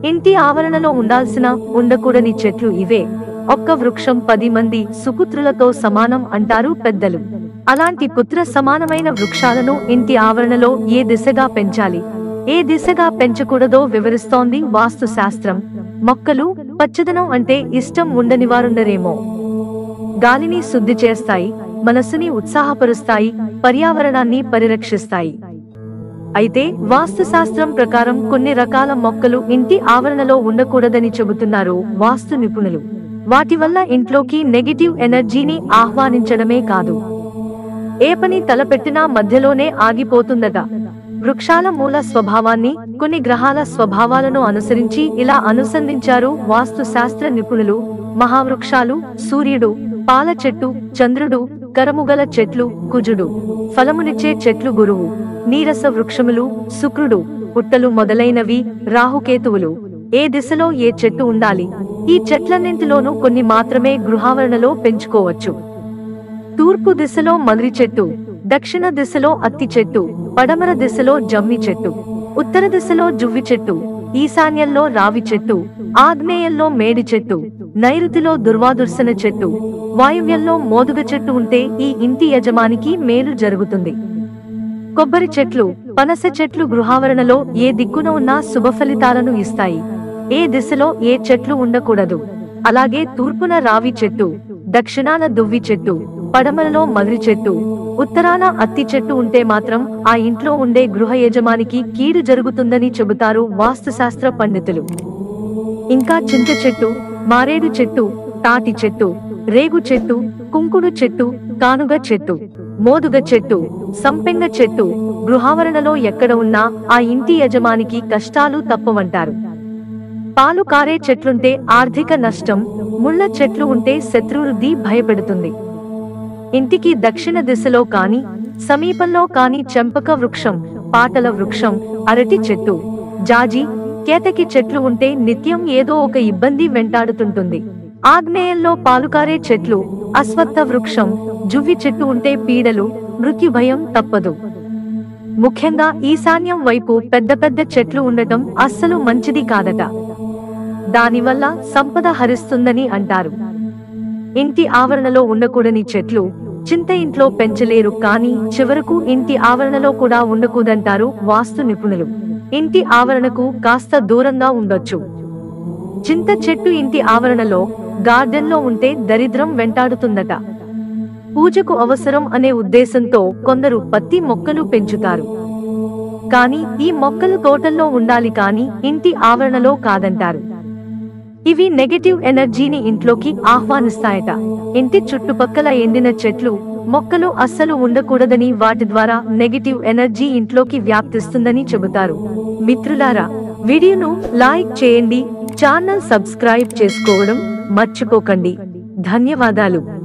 ఇంటి ఆవరణలో ఉండాల్సిన ఉండకూడని చెట్లు ఇవే ఒక్క వృక్షం పది మంది సుపుత్రులతో సమానం అంటారు పెద్దలు అలాంటి పుత్ర సమానమైన వృక్షాలను ఇంటి ఆవరణలో ఏ దిశగా పెంచాలి ఏ దిశగా పెంచకూడదో వివరిస్తోంది వాస్తు శాస్త్రం మొక్కలు పచ్చదనం అంటే ఇష్టం ఉండని వారుండరేమో గాలిని శుద్ధి చేస్తాయి మనస్సుని ఉత్సాహపరుస్తాయి పర్యావరణాన్ని పరిరక్షిస్తాయి అయితే వాస్తు శాస్త్రం ప్రకారం కొన్ని రకాల మొక్కలు ఇంటి ఆవరణలో ఉండకూడదని చెబుతున్నారు వాస్తు నిపుణులు వాటి వల్ల ఇంట్లోకి నెగిటివ్ ఎనర్జీని ఆహ్వానించడమే కాదు ఏ పని తలపెట్టినా మధ్యలోనే ఆగిపోతుందట వృక్షాల మూల స్వభావాన్ని కొన్ని గ్రహాల స్వభావాలను అనుసరించి ఇలా అనుసంధించారు వాస్తు శాస్త్ర నిపుణులు మహావృక్షాలు సూర్యుడు పాల చెట్టు చంద్రుడు కరముగల చెట్లు కుజుడు ఫలమునిచ్చే చెట్లు గురువు నీరస వృక్షములు శుక్రుడు పుట్టలు మొదలైనవి రాహుకేతువులు ఏ దిశలో ఏ చెట్టు ఉండాలి ఈ చెట్లన్నింటిలోనూ కొన్ని మాత్రమే గృహావరణలో పెంచుకోవచ్చు తూర్పు దిశలో మర్రి చెట్టు దక్షిణ దిశలో అత్తి చెట్టు పడమర దిశలో జమ్మి చెట్టు ఉత్తర దిశలో జువ్వి చెట్టు ఈశాన్యంలో రావి చెట్టు ఆగ్నేయంలో మేడి చెట్టు నైరుతిలో దుర్వాదుర్శన చెట్టు వాయువ్యంలో మోదుగ చెట్టు ఉంటే ఈ ఇంటి యజమానికి మేలు జరుగుతుంది కొబ్బరి చెట్లు పనస చెట్లు గృహావరణలో ఏ దిక్కున ఉన్నా శుభ ఫలితాలను ఇస్తాయి ఏ దిశలో ఏ చెట్లు ఉండకూడదు అలాగే తూర్పున రావి చెట్టు దక్షిణాన దువ్వి చెట్టు పడమరలో మర్రి చెట్టు ఉత్తరాన అత్తి చెట్టు ఉంటే మాత్రం ఆ ఇంట్లో ఉండే గృహ యజమానికి కీడు జరుగుతుందని చెబుతారు వాస్తుశాస్త్ర పండితులు ఇంకా చింత చెట్టు మారేడు చెట్టు తాటి చెట్టు రేగు చెట్టు కుంకుడు చెట్టు కానుగ చెట్టు మోదుగ చెట్టు సంపెంగ చెట్టు గృహావరణలో ఎక్కడ ఉన్నా ఆ ఇంటి యజమానికి కష్టాలు తప్పవంటారు పాలు కారే చెట్లుంటే ఆర్థిక నష్టం ముళ్ళ చెట్లు ఉంటే శత్రువృద్ధి భయపెడుతుంది ఇంటికి దక్షిణ దిశలో కాని సమీపంలో కాని చెంపక వృక్షం పాటల వృక్షం అరటి చెట్టు జాజి కేతకి చెట్లు ఉంటే నిత్యం ఏదో ఒక ఇబ్బంది వెంటాడుతుంటుంది ఆగ్నేయంలో పాలుకారే చెట్లు అశ్వత్థ వృక్షం జువ్వి చెట్టు ఉంటే పీడలు మృత్యు భయం తప్పదు ముఖ్యంగా ఈశాన్యం వైపు పెద్ద పెద్ద చెట్లు ఉండటం అస్సలు మంచిది కాదట దానివల్ల సంపద హరిస్తుందని అంటారు ఇంటి ఆవరణలో ఉండకూడని చెట్లు చింత ఇంట్లో పెంచలేరు కానీ చివరకు ఇంటి ఆవరణలో కూడా ఉండకూదంటారు వాస్తు నిపుణులు ఇంటి ఆవరణకు కాస్త దూరంగా ఉండొచ్చు చింత చెట్టు ఇంటి ఆవరణలో గార్డెన్లో ఉంటే దరిద్రం వెంటాడుతుందట పూజకు అవసరం అనే ఉద్దేశంతో కొందరు పత్తి మొక్కలు పెంచుతారు కానీ ఈ మొక్కలు తోటల్లో ఉండాలి కానీ ఇంటి ఆవరణలో కాదంటారు ఇవి నెగటివ్ ఎనర్జీని ఇంట్లోకి ఆహ్వానిస్తాయట ఇంటి చుట్టుపక్కల ఎండిన చెట్లు మొక్కలు అస్సలు ఉండకూడదని వాటి ద్వారా నెగటివ్ ఎనర్జీ ఇంట్లోకి వ్యాప్తిస్తుందని చెబుతారు మిత్రులారా వీడియోను లైక్ చేయండి ఛానల్ సబ్స్క్రైబ్ చేసుకోవడం మర్చిపోకండి ధన్యవాదాలు